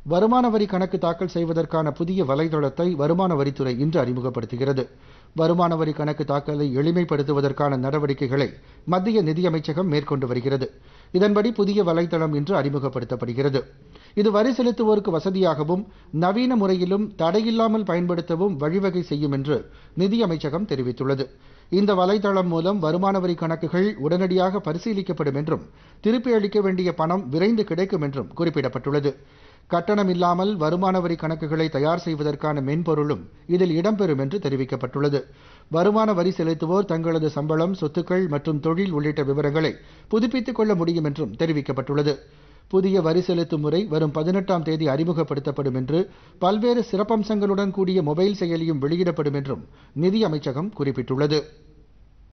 வருமான வரி கணக்கு தாக்கல் செய்வதற்கான புதிய வலைதளத்தை வருமான வரித்துறை இன்று அறிமுகப்படுத்துகிறது வருமான வரி கணக்கு தாக்கலை எளிமைப்படுத்துவதற்கான நடவடிக்கைகளை மத்திய நிதியமைச்சகம் மேற்கொண்டு வருகிறது இதன்படி புதிய வலைதளம் இன்று அறிமுகப்படுத்தப்படுகிறது இது வரி செலுத்துவோருக்கு வசதியாகவும் நவீன முறையிலும் தடையில்லாமல் பயன்படுத்தவும் வழிவகை செய்யும் என்று நிதியமைச்சகம் தெரிவித்துள்ளது இந்த வலைதளம் மூலம் வருமான வரி கணக்குகள் உடனடியாக பரிசீலிக்கப்படும் என்றும் திருப்பி அளிக்க வேண்டிய பணம் விரைந்து கிடைக்கும் என்றும் குறிப்பிடப்பட்டுள்ளது கட்டணம் இல்லாமல் வருமான வரி கணக்குகளை தயார் செய்வதற்கான மென்பொருளும் இதில் இடம்பெறும் என்று தெரிவிக்கப்பட்டுள்ளது வருமான வரி செலுத்துவோர் தங்களது சம்பளம் சொத்துக்கள் மற்றும் தொழில் உள்ளிட்ட விவரங்களை புதுப்பித்துக் கொள்ள முடியும் என்றும் தெரிவிக்கப்பட்டுள்ளது புதிய வரி செலுத்தும் முறை வரும் பதினெட்டாம் தேதி அறிமுகப்படுத்தப்படும் என்று பல்வேறு சிறப்பம்சங்களுடன் கூடிய மொபைல் செயலியும் வெளியிடப்படும் என்றும் நிதி அமைச்சகம் குறிப்பிட்டுள்ளது